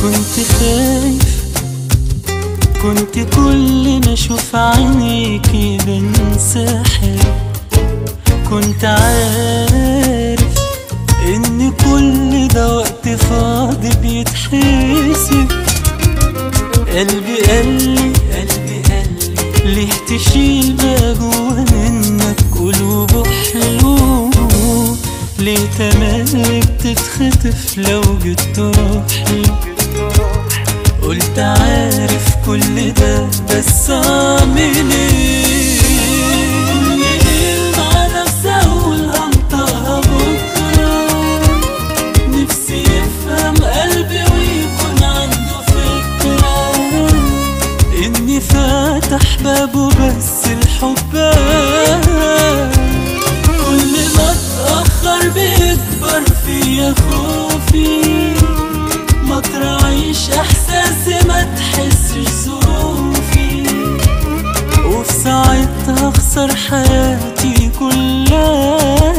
كنت خايف كنت كل ما اشوف عينيكي بنسحب كنت عارف ان كل ده وقت فاضي بيتحسب قلبي قالي قلبي قالي ليه تشيل بقى جوا منك قلوب وحلوب ليه تملي بتتخطف لو جيت تروحي قلت عارف كل ده بس اعمل ايه مع نفسي اقول هنطقها بكره نفسي يفهم قلبي ويكون عنده فكرة إني فاتح بابه بس الحب كل ما اتأخر بيكبر فيا خوفي ما تراعيش إحساسي ما تحسش ظروفي وفي ساعتها أخسر حياتي كلها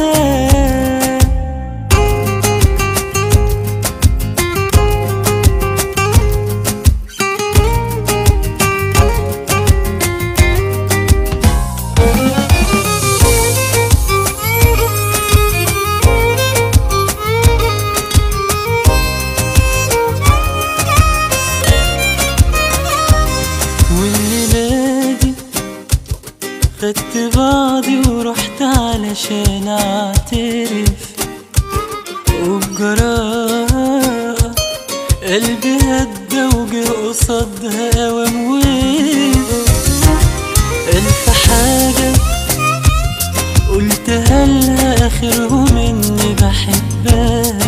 والليلة دي خدت بعضي ورحت علشان اعترف وبجراءة قلبي هدى وجه قصادها قوام وقف ألف حاجة قلتها لها آخرهم إني بحبها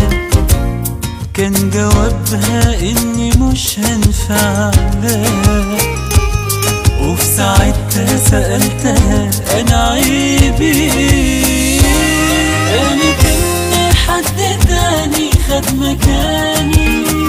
كان جوابها إني مش هنفع لها وفي ساعتها سألتها أنا عيبي إيه؟ قالت إن حد تاني خد مكاني